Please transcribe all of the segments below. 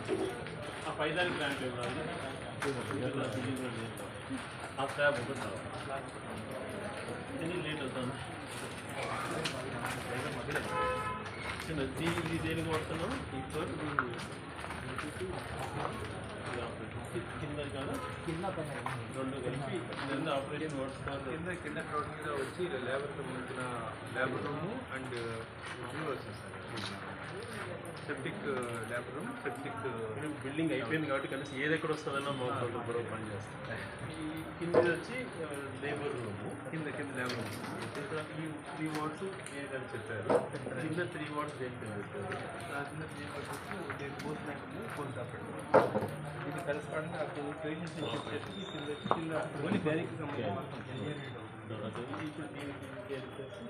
ఆ పైదానికి ప్లాంట్ ఏం రాదు ఇలా deliver చేస్తాం. ఆ స్లాబ్ ఒకటి రావాలి ఎన్ని లేట్ అవుతాను చిన్న దీని ఇది దేనికి వాడుతున్నాం ఈ ఫ్లోర్ కింద కాదు కింద పైన రెండు కలిపి రెండు ఆపరేషన్ వాడుతున్నారు కింద కింద క్రౌడ్ మీద వచ్చి లేబర్ సంబంధించిన లేబర్ రూమ్ అండ్ వ్యూ వస్తుంది sir septic labour room septic building అయిపోయింది కాబట్టి కనీసం ఏది ఎక్కడ వస్తుందన్నా మా వాళ్ళు కూడా పని చేస్తాం ఈ కింద వచ్చి లేబర్ రూము కింద కింద లేబర్ రూమ్ ఇక్కడ ఈ త్రీ వాట్స్ ఏదని చెప్పారు కింద త్రీ వాట్స్ దేనికి చెప్పారు కింద త్రీ వచ్చి పోస్ట్ మ్యాటర్ పోస్ట్ ఆపరేట్ ఇది కరెస్పాండింగ్ ఆ పేషెంట్స్ వచ్చేసి కింద కింద ఓన్లీ బ్యానికి సంబంధించి అది ఇప్పుడు దీనికి దీనికి ఏం చేసి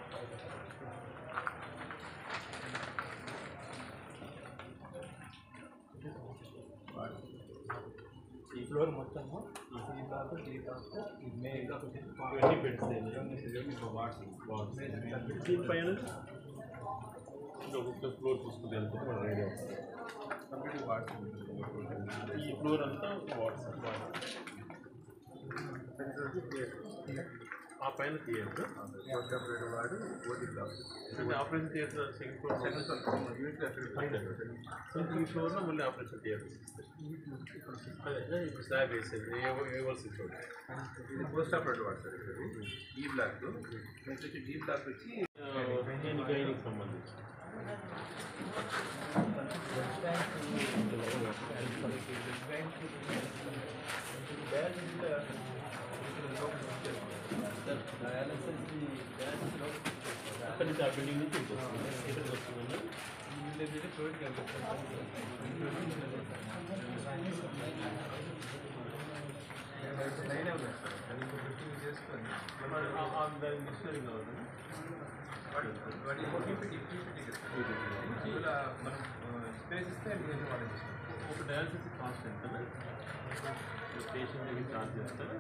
ఈ ఫ్లోర్ మొత్తము ఈ బ్లాక్ ఈ బ్లాక్ ఈ మెయిన్ ఇవన్నీ బెడ్స్ వాట్స్ దీనిపైన ఒక్కొక్క ఫ్లోర్ చూసుకుంటే వెళ్తే మన ఐడియా వస్తుంది కంప్లీట్ వాట్స్ ఈ ఫ్లోర్ అంతా వాట్స్ ఆ పైన థియేటర్ వాడు ఓటీ బ్లాక్ అంటే operation theatre second floor second floor unit అక్కడ ఈ ఫ్లోర్లో మళ్ళీ ఆపరేషన్ థియేటర్ అదే ఇప్పుడు స్లాబ్ వేసేది ఏ ఏ వర్స్ చూడండి ఇది పోస్ట్ ఆపరేటివ్ వాడు సార్ ఇది ఈ బ్లాక్ నెక్స్ట్ వచ్చి డీ బ్లాక్ వచ్చి నేను గైనిక్ సంబంధించి అక్కడి నుంచి ఆ బిల్డింగ్ నుంచి ఇటు వస్తుంది ఎక్కడికి వస్తుందండి లైన్ ఉన్నాయి సార్ అది ఇంకో ఫిఫ్టీన్ చేసుకొని ఆ- ఆ దాని మిషనరీ కావాలి వాడి వాడి పీపీటీ పీపీటీ ఇలా మనం స్పేస్ ఇస్తే నేను వాళ్ళు చేస్తాం ఒక డయాలసిస్ కాస్ట్ ఎంత పేషెంట్ దగ్గర చార్జ్ చేస్తారు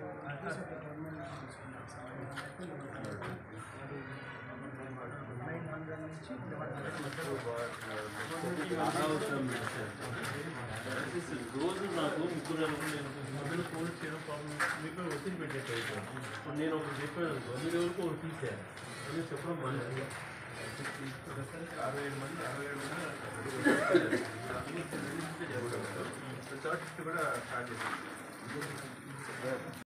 నైన్ హండ్రెడ్ నుంచి రోజు నాకు ముగ్గురు అనుకుని నేను మధ్యలో ఫోన్ చేయడం ప్రాబ్లం మీకు ఒత్తిడి పెట్టేట్టు ఇప్పుడు నేను ఒకటి చెప్పాను అనుకో మీరు ఎవరికి ఒకటి తీసారు అని చెప్పడం మంచిది అరవై ఏడు మంది అరవై ఏడు మంది థర్డ్ షిఫ్ట్ కూడా స్టార్ట్ చేస్తాం